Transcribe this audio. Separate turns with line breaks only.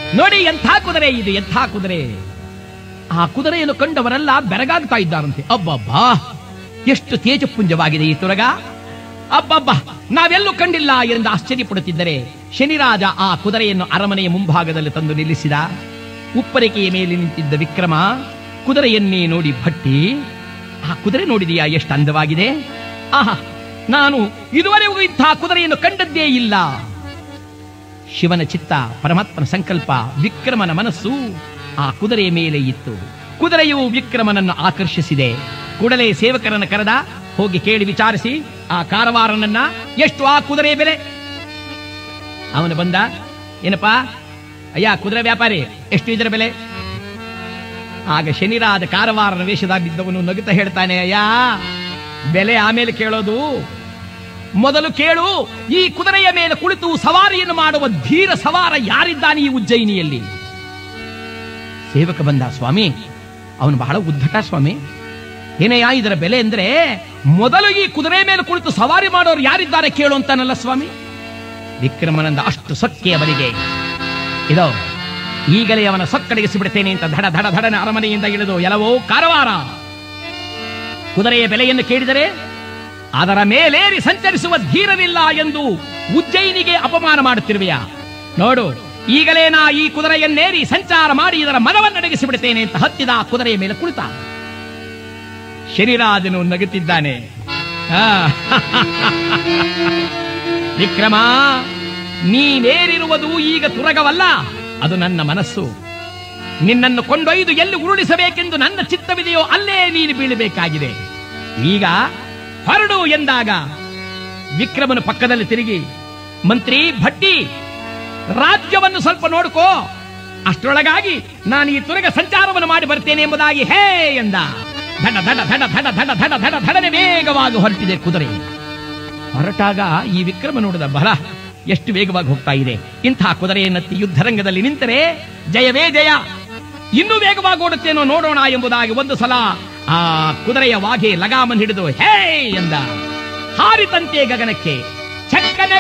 ನೋಡಿ ಎಂಥ ಕುದುರೆ ಇದು ಎಂಥ ಕುದುರೆ ಆ ಕುದುರೆಯನ್ನು ಕಂಡವರೆಲ್ಲ ಬೆರಗಾಗ್ತಾ ಇದ್ದಾರಂತೆ ಅಬ್ಬಬ್ಬಾ ಎಷ್ಟು ತೇಜಪುಂಜವಾಗಿದೆ ಈ ತುರಗ ಅಬ್ಬಬ್ಬ ನಾವೆಲ್ಲೂ ಕಂಡಿಲ್ಲ ಎಂದು ಆಶ್ಚರ್ಯಪಡುತ್ತಿದ್ದರೆ ಶನಿರಾಜ ಆ ಕುದುರೆಯನ್ನು ಅರಮನೆಯ ಮುಂಭಾಗದಲ್ಲಿ ತಂದು ನಿಲ್ಲಿಸಿದ ಉಪ್ಪರಿಕೆಯ ಮೇಲೆ ನಿಂತಿದ್ದ ವಿಕ್ರಮ ಕುದುರೆಯನ್ನೇ ನೋಡಿ ಭಟ್ಟಿ ಆ ಕುದುರೆ ನೋಡಿದೆಯಾ ಎಷ್ಟು ಅಂದವಾಗಿದೆ ಆಹಾ ನಾನು ಇದುವರೆಗೂ ಇಂಥ ಕುದುರೆಯನ್ನು ಕಂಡದ್ದೇ ಇಲ್ಲ ಶಿವನ ಚಿತ್ತ ಪರಮಾತ್ಮನ ಸಂಕಲ್ಪ ವಿಕ್ರಮನ ಮನಸ್ಸು ಆ ಕುದುರೆಯ ಮೇಲೆ ಇತ್ತು ಕುದುರೆಯು ವಿಕ್ರಮನನ್ನು ಆಕರ್ಷಿಸಿದೆ ಕೂಡಲೇ ಸೇವಕರನ್ನು ಕರೆದ ಹೋಗಿ ಕೇಳಿ ವಿಚಾರಿಸಿ ಆ ಕಾರವಾರನನ್ನ ಎಷ್ಟು ಆ ಕುದುರೆಯ ಬೆಲೆ ಅವನು ಬಂದ ಏನಪ್ಪಾ ಅಯ್ಯ ಕುದುರೆ ವ್ಯಾಪಾರಿ ಎಷ್ಟು ಇದರ ಬೆಲೆ ಆಗ ಶನಿರಾದ ಕಾರವಾರನ ವೇಷದಾಗಿದ್ದವನು ನಗುತ್ತಾ ಹೇಳ್ತಾನೆ ಅಯ್ಯ ಬೆಲೆ ಆಮೇಲೆ ಕೇಳೋದು ಮೊದಲು ಕೇಳು ಈ ಕುದುರೆಯ ಮೇಲೆ ಕುಳಿತು ಸವಾರಿಯನ್ನು ಮಾಡುವ ಧೀರ ಸವಾರ ಯಾರಿದ್ದಾನೆ ಈ ಉಜ್ಜಯಿನಿಯಲ್ಲಿ ಸೇವಕ ಬಂದ ಸ್ವಾಮಿ ಅವನು ಬಹಳ ಉದ್ದಟ ಸ್ವಾಮಿ ಏನಯ್ಯ ಇದರ ಬೆಲೆ ಅಂದ್ರೆ ಮೊದಲು ಈ ಕುದುರೆ ಮೇಲೆ ಕುಳಿತು ಸವಾರಿ ಮಾಡೋರು ಯಾರಿದ್ದಾರೆ ಕೇಳು ಅಂತಾನಲ್ಲ ಸ್ವಾಮಿ ವಿಕ್ರಮನಂದ ಅಷ್ಟು ಸೊಕ್ಕೆ ಅವನಿಗೆ ಇದೋ ಈಗಲೇ ಅವನ ಸೊಕ್ಕಡಿಗಿಸಿಬಿಡ್ತೇನೆ ಅಂತ ಧಡ ಧಡ ಧಡನ ಅರಮನೆಯಿಂದ ಇಳಿದು ಎಲ್ಲವೋ ಕಾರವಾರ ಕುದುರೆಯ ಬೆಲೆಯನ್ನು ಕೇಳಿದರೆ ಅದರ ಮೇಲೇರಿ ಸಂಚರಿಸುವ ಧೀರನಿಲ್ಲ ಎಂದು ಉಜ್ಜಯಿನಿಗೆ ಅಪಮಾನ ಮಾಡುತ್ತಿರುವೆಯ ನೋಡು ಈಗಲೇ ನಾ ಈ ಕುದುರೆಯನ್ನೇರಿ ಸಂಚಾರ ಮಾಡಿ ಇದರ ಮನವನ್ನಡಗಿಸಿ ಬಿಡುತ್ತೇನೆ ಅಂತ ಹತ್ತಿದ ಆ ಕುದುರೆಯ ಮೇಲೆ ಕುಳಿತ ಶನಿರಾಜನು ನಗುತ್ತಿದ್ದಾನೆ ಆ, ವಿಕ್ರಮ ನೀನೇರಿರುವುದು ಈಗ ತುರಗವಲ್ಲ ಅದು ನನ್ನ ಮನಸ್ಸು ನಿನ್ನನ್ನು ಕೊಂಡೊಯ್ದು ಎಲ್ಲಿ ಉರುಳಿಸಬೇಕೆಂದು ನನ್ನ ಚಿತ್ತವಿದೆಯೋ ಅಲ್ಲೇ ನೀನು ಬೀಳಬೇಕಾಗಿದೆ ಈಗ ಹೊರಡು ಎಂದಾಗ ವಿಕ್ರಮನ ಪಕ್ಕದಲ್ಲಿ ತಿರುಗಿ ಮಂತ್ರಿ ಭಟ್ಟಿ ರಾಜ್ಯವನ್ನು ಸ್ವಲ್ಪ ನೋಡ್ಕೋ ಅಷ್ಟರೊಳಗಾಗಿ ನಾನು ಈ ತುರಗ ಸಂಚಾರವನ್ನು ಮಾಡಿ ಬರ್ತೇನೆ ಎಂಬುದಾಗಿ ಹೇ ಎಂದ ಧಡ ಧಡ ಧಡ ಧಡ ಧಡ ಧಡ ಧಡ ಧಡನೆ ವೇಗವಾಗಿ ಹೊರಟಿದೆ ಕುದುರೆ ಹೊರಟಾಗ ಈ ವಿಕ್ರಮ ನೋಡಿದ ಬಲ ಎಷ್ಟು ವೇಗವಾಗಿ ಹೋಗ್ತಾ ಇದೆ ಇಂಥ ಕುದುರೆಯನ್ನತ್ತಿ ಯುದ್ಧರಂಗದಲ್ಲಿ ನಿಂತರೆ ಜಯವೇ ಜಯ ಇನ್ನೂ ವೇಗವಾಗಿ ಓಡುತ್ತೇನೋ ನೋಡೋಣ ಎಂಬುದಾಗಿ ಒಂದು ಸಲ ಆ ಕುದುರೆಯ ವಾಗೆ ಲಗಾಮನ್ ಹಿಡಿದು ಹೇ ಎಂದ ಹಾರಿತಂತೆ ಗಗನಕ್ಕೆ ಚಕ್ಕನೆ